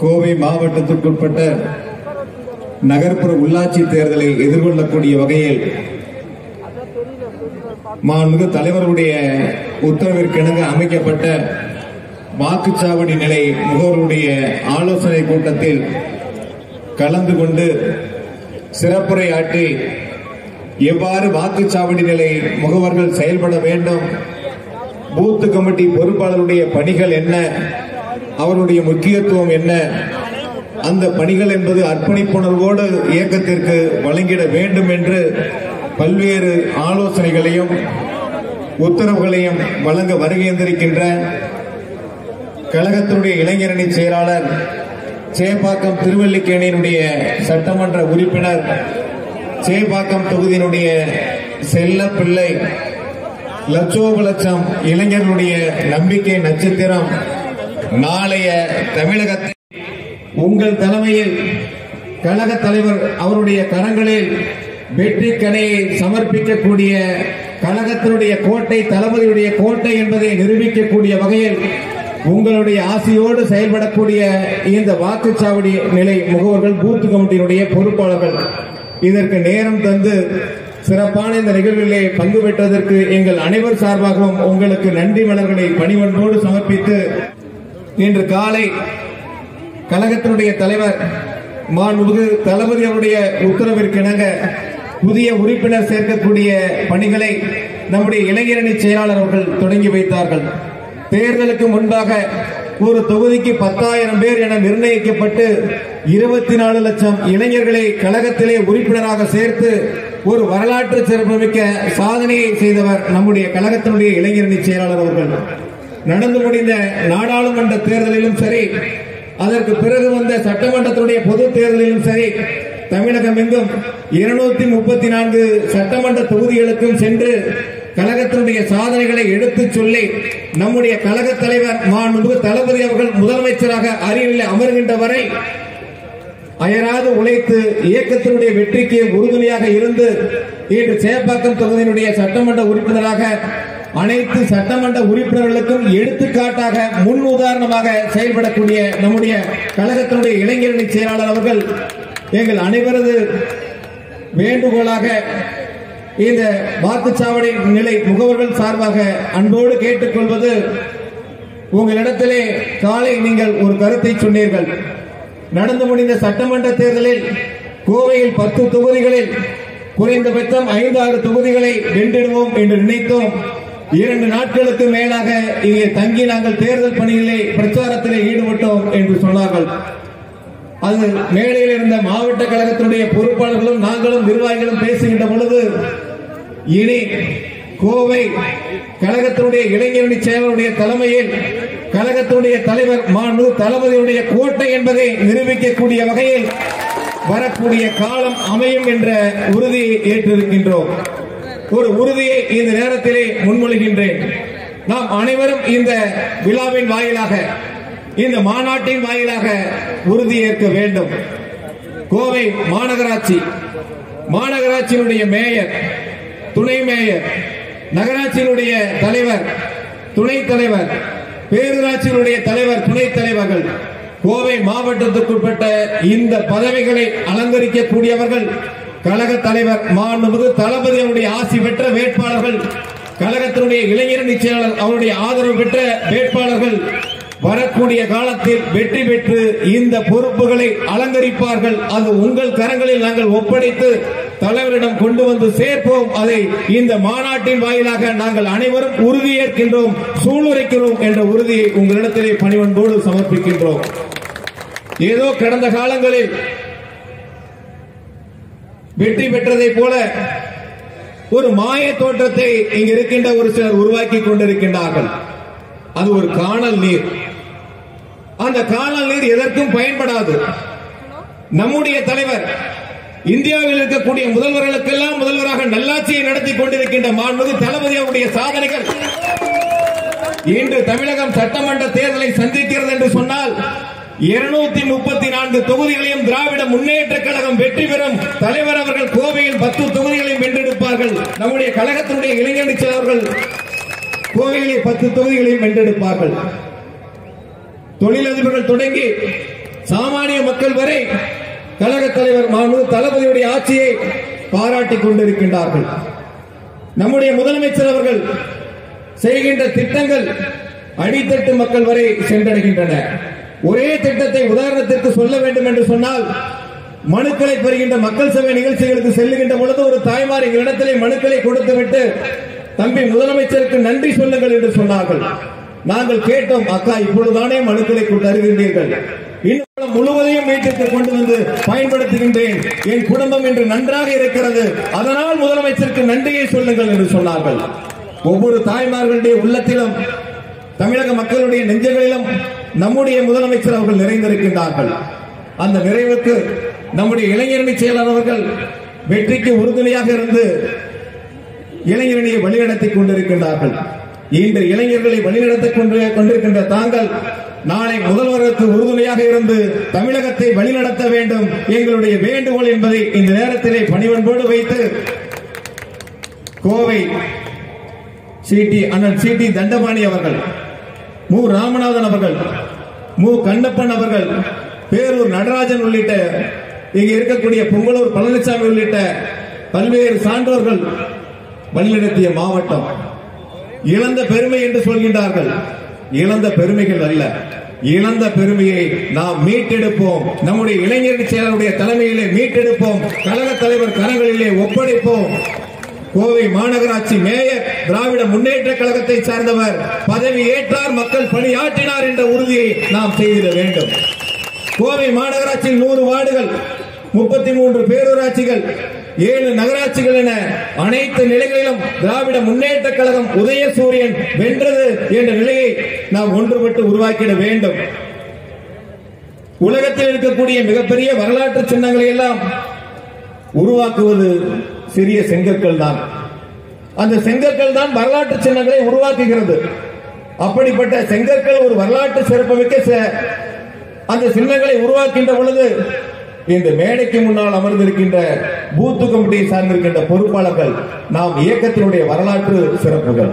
கோவை மாவட்டத்திற்குட்பட்ட நகர்ப்புற உள்ளாட்சி தேர்தலை எதிர்கொள்ளக்கூடிய வகையில் மாண்புமிகு தலைவருடைய உத்தரவிற்கிணங்க அமைக்கப்பட்ட வாக்குச்சாவடி நிலை முகவருடைய ஆலோசனை கூட்டத்தில் கலந்து கொண்டு சிறப்புரை ஆற்றி எவ்வாறு வாக்குச்சாவடி நிலை முகவர்கள் செயல்பட வேண்டும் பூத்து கமிட்டி பொறுப்பாளருடைய பணிகள் என்ன அவருடைய முக்கியத்துவம் என்ன அந்த பணிகள் என்பது அர்ப்பணிப்புணர்வோடு இயக்கத்திற்கு வழங்கிட வேண்டும் என்று பல்வேறு ஆலோசனைகளையும் உத்தரவுகளையும் வழங்க வருகின்றிருக்கின்ற கழகத்தினுடைய இளைஞரணி செயலாளர் சேப்பாக்கம் திருவல்லிக்கேணியினுடைய சட்டமன்ற உறுப்பினர் சேப்பாக்கம் தொகுதியினுடைய செல்ல பிள்ளை லட்சோப லட்சம் இளைஞர்களுடைய நம்பிக்கை நட்சத்திரம் நாளைய தமிழகத்தில் உங்கள் தலைமையில் கழக தலைவர் அவருடைய கரங்களில் வெற்றி கணையை சமர்ப்பிக்கக்கூடிய கழகத்தினுடைய கோட்டை தளபதியுடைய கோட்டை என்பதை நிரூபிக்கக்கூடிய வகையில் உங்களுடைய ஆசையோடு செயல்படக்கூடிய இந்த வாக்குச்சாவடி நிலை முகவர்கள் பூத் கமிட்டியினுடைய பொறுப்பாளர்கள் இதற்கு நேரம் தந்து சிறப்பான இந்த நிகழ்விலே பங்கு பெற்றதற்கு எங்கள் அனைவர் சார்பாகவும் உங்களுக்கு நன்றி மலர்களை பணிவன்போடு சமர்ப்பித்து இன்று காலை கழகத்தினுடைய தலைவர் மாண்புமிகு தளபதி அவருடைய உத்தரவிற்கிணங்க புதிய உறுப்பினர் சேர்க்கக்கூடிய பணிகளை நம்முடைய இளைஞரணி செயலாளர் அவர்கள் தொடங்கி வைத்தார்கள் தேர்தலுக்கு முன்பாக ஒரு தொகுதிக்கு பத்தாயிரம் பேர் என நிர்ணயிக்கப்பட்டு இருபத்தி நாலு லட்சம் இளைஞர்களை கழகத்திலே உறுப்பினராக சேர்த்து ஒரு வரலாற்று சிறப்புமிக்க சாதனையை செய்தவர் நம்முடைய கழகத்தினுடைய இளைஞரணி செயலாளர் அவர்கள் நடந்து முடிந்த நாடாளுமன்ற தேர்தலிலும் சரி அதற்கு பிறகு வந்த சட்டமன்றத்துடைய பொது தேர்தலிலும் சரி தமிழகம் எங்கும் இருநூத்தி முப்பத்தி நான்கு சட்டமன்ற தொகுதிகளுக்கும் சென்று கழகத்தினுடைய சாதனைகளை எடுத்துச் சொல்லி நம்முடைய கழக தலைவர் மாண்புமிகு தளபதி அவர்கள் முதலமைச்சராக அரியணையில் அமர்கின்ற வரை அயராது உழைத்து இயக்கத்தினுடைய வெற்றிக்கு உறுதுணையாக இருந்து இன்று சேப்பாக்கம் தொகுதியினுடைய சட்டமன்ற உறுப்பினராக அனைத்து சட்டமன்ற உறுப்பினர்களுக்கும் எடுத்துக்காட்டாக முன் உதாரணமாக செயல்படக்கூடிய நம்முடைய கழகத்தினுடைய இளைஞரணி செயலாளர் அவர்கள் எங்கள் அனைவரது வேண்டுகோளாக இந்த வாக்குச்சாவடி நிலை முகவர்கள் சார்பாக அன்போடு கேட்டுக்கொள்வது உங்களிடத்திலே காலை நீங்கள் ஒரு கருத்தை சொன்னீர்கள் நடந்து முடிந்த சட்டமன்ற தேர்தலில் கோவையில் பத்து தொகுதிகளில் குறைந்தபட்சம் ஐந்து ஆறு தொகுதிகளை வென்றிடுவோம் என்று நினைத்தோம் இரண்டு நாட்களுக்கு மேலாக இங்கே தங்கி நாங்கள் தேர்தல் பணியிலே பிரச்சாரத்திலே ஈடுபட்டோம் என்று சொன்னார்கள் அது மேடையில் இருந்த மாவட்ட கழகத்தினுடைய பொறுப்பாளர்களும் நாங்களும் நிர்வாகிகளும் பேசுகின்ற பொழுது இனி கோவை கழகத்தினுடைய இளைஞரணி செயலருடைய தலைமையில் கழகத்தினுடைய தலைவர் மாண்பு தளபதியுடைய கோட்டை என்பதை நிரூபிக்கக்கூடிய வகையில் வரக்கூடிய காலம் அமையும் என்ற உறுதியை ஏற்றிருக்கின்றோம் ஒரு உறுதியை இந்த நேரத்திலே முன்மொழிகின்றேன் நாம் அனைவரும் இந்த விழாவின் வாயிலாக இந்த மாநாட்டின் வாயிலாக உறுதியேற்க வேண்டும் கோவை மாநகராட்சி மாநகராட்சியினுடைய மேயர் துணை மேயர் நகராட்சியினுடைய தலைவர் துணைத் தலைவர் பேரூராட்சியினுடைய தலைவர் துணைத் தலைவர்கள் கோவை மாவட்டத்திற்குட்பட்ட இந்த பதவிகளை அலங்கரிக்கக்கூடியவர்கள் கழக தலைவர் மாண்புமிகு தளபதி அவருடைய ஆசி பெற்ற வேட்பாளர்கள் கழகத்தினுடைய இளைஞரணி செயலாளர் அவருடைய ஆதரவு பெற்ற வேட்பாளர்கள் வரக்கூடிய காலத்தில் வெற்றி பெற்று இந்த பொறுப்புகளை அலங்கரிப்பார்கள் அது உங்கள் கரங்களில் நாங்கள் ஒப்படைத்து தலைவரிடம் கொண்டு வந்து சேர்ப்போம் அதை இந்த மாநாட்டின் வாயிலாக நாங்கள் அனைவரும் உறுதியேற்கின்றோம் சூளுரைக்கிறோம் என்ற உறுதியை உங்களிடத்திலே பணிவன்போடு சமர்ப்பிக்கின்றோம் ஏதோ கடந்த காலங்களில் வெற்றி பெற்றதை போல ஒரு மாய தோற்றத்தை இங்கு இருக்கின்ற ஒரு சிலர் உருவாக்கி கொண்டிருக்கின்றார்கள் அது ஒரு காணல் நீர் அந்த காணல் நீர் எதற்கும் பயன்படாது நம்முடைய தலைவர் இந்தியாவில் இருக்கக்கூடிய முதல்வர்களுக்கெல்லாம் முதல்வராக நல்லாட்சியை நடத்தி கொண்டிருக்கின்ற மாண்புமிகு தளபதி அவருடைய சாதனைகள் இன்று தமிழகம் சட்டமன்ற தேர்தலை சந்திக்கிறது என்று சொன்னால் இருநூத்தி முப்பத்தி நான்கு தொகுதிகளையும் திராவிட முன்னேற்ற கழகம் வெற்றி பெறும் தலைவர் அவர்கள் கோவையில் பத்து தொகுதிகளையும் வென்றெடுப்பார்கள் நம்முடைய கழகத்தினுடைய இளைஞரணி செயலர்கள் கோவையிலே பத்து தொகுதிகளையும் வென்றெடுப்பார்கள் தொழிலதிபர்கள் தொடங்கி சாமானிய மக்கள் வரை கழக தலைவர் மாண்பு தளபதியுடைய ஆட்சியை பாராட்டிக் கொண்டிருக்கின்றார்கள் நம்முடைய முதலமைச்சர் அவர்கள் செய்கின்ற திட்டங்கள் அடித்தட்டு மக்கள் வரை சென்றடைகின்றன ஒரே திட்டத்தை உதாரணத்திற்கு சொல்ல வேண்டும் என்று சொன்னால் மனுக்களை பெறுகின்ற மக்கள் சபை நிகழ்ச்சிகளுக்கு செல்லுகின்ற பொழுது ஒரு தாய்மார் எங்களிடத்திலே மனுக்களை கொடுத்துவிட்டு தம்பி முதலமைச்சருக்கு நன்றி சொல்லுங்கள் என்று சொன்னார்கள் நாங்கள் கேட்டோம் அக்கா இப்பொழுதுதானே மனுக்களை தருகின்றீர்கள் இன்னும் முழுவதையும் வீட்டிற்கு கொண்டு வந்து பயன்படுத்துகின்றேன் என் குடும்பம் இன்று நன்றாக இருக்கிறது அதனால் முதலமைச்சருக்கு நன்றியை சொல்லுங்கள் என்று சொன்னார்கள் ஒவ்வொரு தாய்மார்களுடைய உள்ளத்திலும் தமிழக மக்களுடைய நெஞ்சங்களிலும் நம்முடைய முதலமைச்சர் அவர்கள் நிறைந்திருக்கின்றார்கள் அந்த நிறைவுக்கு நம்முடைய இளைஞரணி செயலர் அவர்கள் வெற்றிக்கு உறுதுணையாக இருந்து இளைஞரணியை வழிநடத்திக் கொண்டிருக்கின்றார்கள் இன்று இளைஞர்களை வழிநடத்திக் கொண்டு கொண்டிருக்கின்ற தாங்கள் நாளை முதல்வருக்கு உறுதுணையாக இருந்து தமிழகத்தை வழிநடத்த வேண்டும் எங்களுடைய வேண்டுகோள் என்பதை இந்த நேரத்திலே பணிவன்போடு வைத்து கோவை சிடி அண்ணன் சிடி தண்டபாணி அவர்கள் மு ராமநாதன் அவர்கள் மு கண்ணப்பன் அவர்கள் பேரூர் நடராஜன் உள்ளிட்ட இங்க இருக்கக்கூடிய பொங்கலூர் பழனிசாமி உள்ளிட்ட பல்வேறு சான்றோர்கள் வழிநடத்திய மாவட்டம் இழந்த பெருமை என்று சொல்கின்றார்கள் இழந்த பெருமைகள் அல்ல இழந்த பெருமையை நாம் மீட்டெடுப்போம் நம்முடைய இளைஞர் செயலருடைய தலைமையிலே மீட்டெடுப்போம் கழக தலைவர் கரங்களிலே ஒப்படைப்போம் கோவை மாநகராட்சி மேயர் திராவிட முன்னேற்ற கழகத்தை சார்ந்தவர் பதவி ஏற்றார் மக்கள் பணியாற்றினார் என்ற உறுதியை நாம் செய்திட வேண்டும் கோவை மாநகராட்சியில் நூறு வார்டுகள் முப்பத்தி மூன்று பேரூராட்சிகள் ஏழு நகராட்சிகள் என அனைத்து நிலைகளிலும் திராவிட முன்னேற்ற கழகம் உதயசூரியன் வென்றது என்ற நிலையை நாம் ஒன்றுபட்டு உருவாக்கிட வேண்டும் உலகத்தில் இருக்கக்கூடிய மிகப்பெரிய வரலாற்று சின்னங்களை எல்லாம் உருவாக்குவது சிறிய செங்கற்கள் தான் அந்த செங்கற்கள் தான் வரலாற்று சின்னங்களை உருவாக்குகிறது அப்படிப்பட்ட செங்கற்கள் ஒரு வரலாற்று சிறப்புமிக்க ச- அந்த சின்னங்களை உருவாக்கின்ற பொழுது இந்த மேடைக்கு முன்னால் அமர்ந்திருக்கின்ற பூத்து கமிட்டியை சார்ந்திருக்கின்ற பொறுப்பாளர்கள் நாம் இயக்கத்தினுடைய வரலாற்று சிறப்புகள்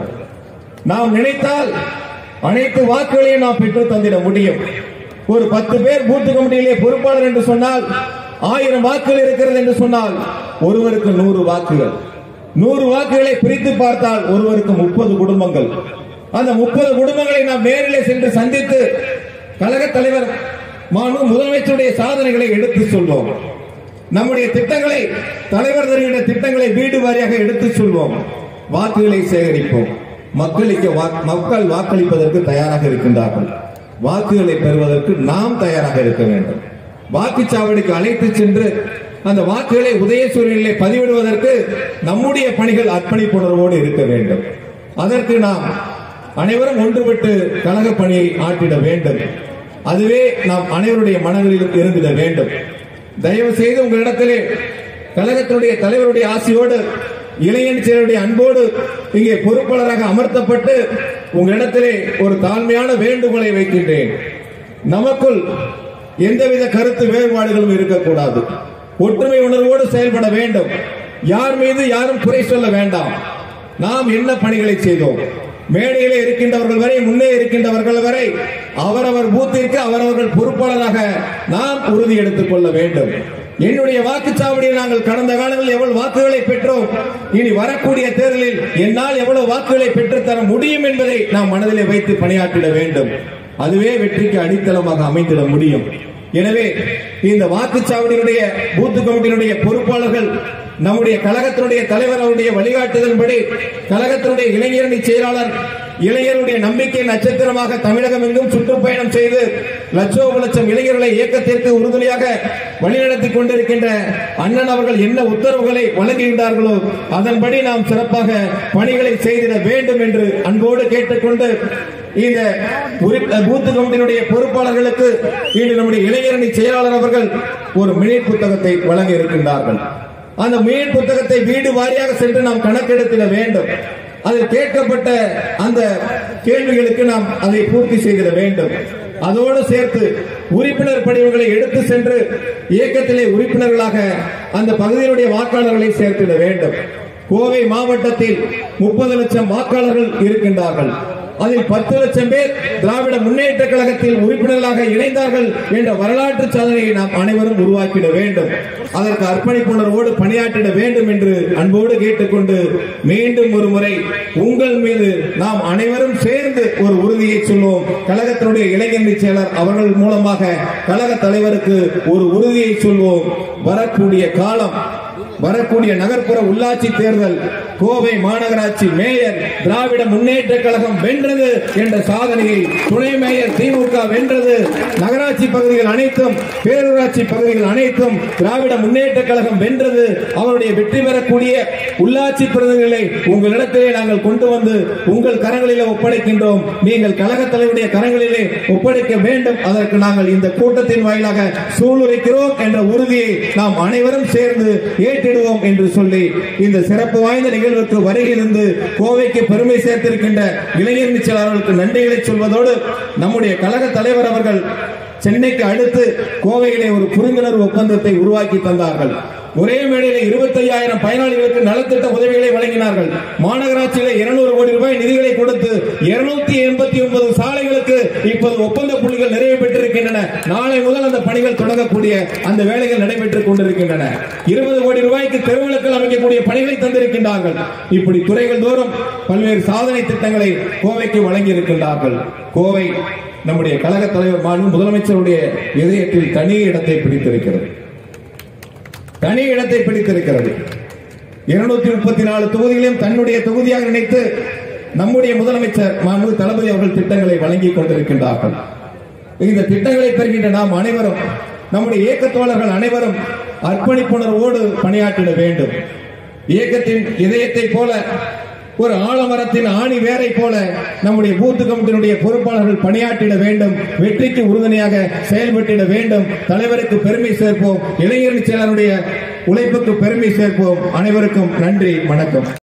நாம் நினைத்தால் அனைத்து வாக்குகளையும் நாம் பெற்று தந்திட முடியும் ஒரு பத்து பேர் பூத்து கமிட்டியிலே பொறுப்பாளர் என்று சொன்னால் ஆயிரம் வாக்குகள் இருக்கிறது என்று சொன்னால் ஒருவருக்கு நூறு வாக்குகள் நூறு வாக்குகளை பிரித்து பார்த்தால் ஒருவருக்கு முப்பது குடும்பங்கள் அந்த முப்பது குடும்பங்களை நாம் நேரிலே சென்று சந்தித்து கழக தலைவர் மாண்பு முதலமைச்சருடைய சாதனைகளை எடுத்து சொல்வோம் நம்முடைய திட்டங்களை தலைவர் தருகின்ற திட்டங்களை வீடு வாரியாக எடுத்து சொல்வோம் வாக்குகளை சேகரிப்போம் மக்களுக்கு வாக்- மக்கள் வாக்களிப்பதற்கு தயாராக இருக்கின்றார்கள் வாக்குகளை பெறுவதற்கு நாம் தயாராக இருக்க வேண்டும் வாக்குச்சாவடிக்கு அழைத்து சென்று அந்த வாக்குகளை உதயசூரியனிலே பதிவிடுவதற்கு நம்முடைய பணிகள் அர்ப்பணிப்புணர்வோடு இருக்க வேண்டும் அதற்கு நாம் அனைவரும் ஒன்றுபட்டு கழக பணியை ஆற்றிட வேண்டும் அதுவே நாம் அனைவருடைய மனதிலும் இருந்திட வேண்டும் தயவு செய்து உங்களிடத்திலே கழகத்தினுடைய தலைவருடைய ஆசையோடு இளைஞர் செயலுடைய அன்போடு இங்கே பொறுப்பாளராக அமர்த்தப்பட்டு உங்களிடத்திலே ஒரு தாழ்மையான வேண்டுகோளை வைக்கின்றேன் நமக்குள் எந்தவித கருத்து வேறுபாடுகளும் இருக்கக்கூடாது ஒற்றுமை உணர்வோடு செயல்பட வேண்டும் யார் மீது யாரும் குறை சொல்ல வேண்டாம் நாம் என்ன பணிகளை செய்தோம் மேடையிலே இருக்கின்றவர்கள் வரை முன்னே இருக்கின்றவர்கள் வரை அவரவர் பூத்திற்கு அவரவர்கள் பொறுப்பாளராக நாம் உறுதி எடுத்துக் கொள்ள வேண்டும் என்னுடைய வாக்குச்சாவடியில் நாங்கள் கடந்த காலங்களில் எவ்வளவு வாக்குகளை பெற்றோம் இனி வரக்கூடிய தேர்தலில் என்னால் எவ்வளவு வாக்குகளை பெற்றுத்தர முடியும் என்பதை நாம் மனதிலே வைத்து பணியாற்றிட வேண்டும் அதுவே வெற்றிக்கு அடித்தளமாக அமைந்திட முடியும் எனவே இந்த வாக்குச்சாவடியினுடைய பூத்து கமிட்டியினுடைய பொறுப்பாளர்கள் நம்முடைய கழகத்தினுடைய தலைவர் அவருடைய வழிகாட்டுதலின்படி கழகத்தினுடைய இளைஞரணி செயலாளர் இளைஞருடைய நம்பிக்கை நட்சத்திரமாக தமிழகம் எங்கும் சுற்றுப்பயணம் செய்து லட்சோப லட்சம் இளைஞர்களை இயக்கத்திற்கு உறுதுணையாக வழிநடத்திக் கொண்டிருக்கின்ற அண்ணன் அவர்கள் என்ன உத்தரவுகளை வழங்குகின்றார்களோ அதன்படி நாம் சிறப்பாக பணிகளை செய்திட வேண்டும் என்று அன்போடு கேட்டுக்கொண்டு இந்த உறுப்- பூத்து கமிட்டியினுடைய பொறுப்பாளர்களுக்கு இன்று நம்முடைய இளைஞரணி செயலாளர் அவர்கள் ஒரு மினி புத்தகத்தை வழங்க இருக்கின்றார்கள் அந்த மினி புத்தகத்தை வீடு வாரியாக சென்று நாம் கணக்கெடுத்திட வேண்டும் அதில் கேட்கப்பட்ட அந்த கேள்விகளுக்கு நாம் அதை பூர்த்தி செய்திட வேண்டும் அதோடு சேர்த்து உறுப்பினர் படிவங்களை எடுத்து சென்று இயக்கத்திலே உறுப்பினர்களாக அந்த பகுதியினுடைய வாக்காளர்களை சேர்த்திட வேண்டும் கோவை மாவட்டத்தில் முப்பது லட்சம் வாக்காளர்கள் இருக்கின்றார்கள் அதில் பத்து லட்சம் பேர் திராவிட முன்னேற்ற கழகத்தில் உறுப்பினர்களாக இணைந்தார்கள் என்ற வரலாற்று சாதனையை நாம் அனைவரும் உருவாக்கிட வேண்டும் அதற்கு அர்ப்பணிப்புணர்வோடு பணியாற்றிட வேண்டும் என்று அன்போடு கேட்டுக்கொண்டு மீண்டும் ஒரு முறை உங்கள் மீது நாம் அனைவரும் சேர்ந்து ஒரு உறுதியை சொல்வோம் கழகத்தினுடைய இளைஞரணி செயலர் அவர்கள் மூலமாக கழக தலைவருக்கு ஒரு உறுதியை சொல்வோம் வரக்கூடிய காலம் வரக்கூடிய நகர்ப்புற உள்ளாட்சி தேர்தல் கோவை மாநகராட்சி மேயர் திராவிட முன்னேற்ற கழகம் வென்றது என்ற சாதனையை துணை மேயர் திமுக வென்றது நகராட்சி பகுதிகள் அனைத்தும் பேரூராட்சி பகுதிகள் அனைத்தும் திராவிட முன்னேற்ற கழகம் வென்றது அவருடைய வெற்றி பெறக்கூடிய உள்ளாட்சி பிரதிநிதிகளை உங்களிடத்திலே நாங்கள் கொண்டு வந்து உங்கள் கரங்களிலே ஒப்படைக்கின்றோம் நீங்கள் கழக தலைவருடைய கரங்களிலே ஒப்படைக்க வேண்டும் அதற்கு நாங்கள் இந்த கூட்டத்தின் வாயிலாக சூளுரைக்கிறோம் என்ற உறுதியை நாம் அனைவரும் சேர்ந்து ஏற்றிடுவோம் என்று சொல்லி இந்த சிறப்பு வாய்ந்த நிகழ்வுக்கு வருகிறது கோவைக்கு பெருமை சேர்த்திருக்கின்ற இளைஞர் செயலாளர்களுக்கு நன்றிகளை சொல்வதோடு நம்முடைய கழக தலைவர் அவர்கள் சென்னைக்கு அடுத்து கோவையிலே ஒரு புரிந்துணர்வு ஒப்பந்தத்தை உருவாக்கி தந்தார்கள் ஒரே மேடையில இருபத்தையாயிரம் பயனாளிகளுக்கு நலத்திட்ட உதவிகளை வழங்கினார்கள் மாநகராட்சியில இருநூறு கோடி ரூபாய் நிதிகளை கொடுத்து இருநூத்தி எண்பத்தி ஒன்பது சாலைகளுக்கு இப்போது ஒப்பந்த புள்ளிகள் நிறைவு பெற்றிருக்கின்றன நாளை முதல் அந்த பணிகள் தொடங்கக்கூடிய அந்த வேலைகள் நடைபெற்றுக் கொண்டிருக்கின்றன இருபது கோடி ரூபாய்க்கு தெருவிளக்கள் அமைக்கக்கூடிய பணிகளை தந்திருக்கின்றார்கள் இப்படி துறைகள் தோறும் பல்வேறு சாதனை திட்டங்களை கோவைக்கு வழங்கி இருக்கின்றார்கள் கோவை நம்முடைய கழக தலைவர் மாண்பு முதலமைச்சருடைய இதயத்தில் தனி இடத்தை பிடித்திருக்கிறது தனி இடத்தை பிடித்திருக்கிறது இருநூத்தி முப்பத்தி நாலு தொகுதிகளையும் தன்னுடைய தொகுதியாக நினைத்து நம்முடைய முதலமைச்சர் மாண்பு தளபதி அவர்கள் திட்டங்களை வழங்கிக் கொண்டிருக்கின்றார்கள் இந்த திட்டங்களை பெறுகின்ற நாம் அனைவரும் நம்முடைய இயக்கத்தோழர்கள் அனைவரும் அர்ப்பணிப்புணர்வோடு பணியாற்றிட வேண்டும் இயக்கத்தின் இதயத்தை போல ஒரு ஆலமரத்தின் ஆணி வேரை போல நம்முடைய பூத்து கமிட்டியினுடைய பொறுப்பாளர்கள் பணியாற்றிட வேண்டும் வெற்றிக்கு உறுதுணையாக செயல்பட்டிட வேண்டும் தலைவருக்கு பெருமை சேர்ப்போம் இளைஞரணி செயலருடைய உழைப்புக்கு பெருமை சேர்ப்போம் அனைவருக்கும் நன்றி வணக்கம்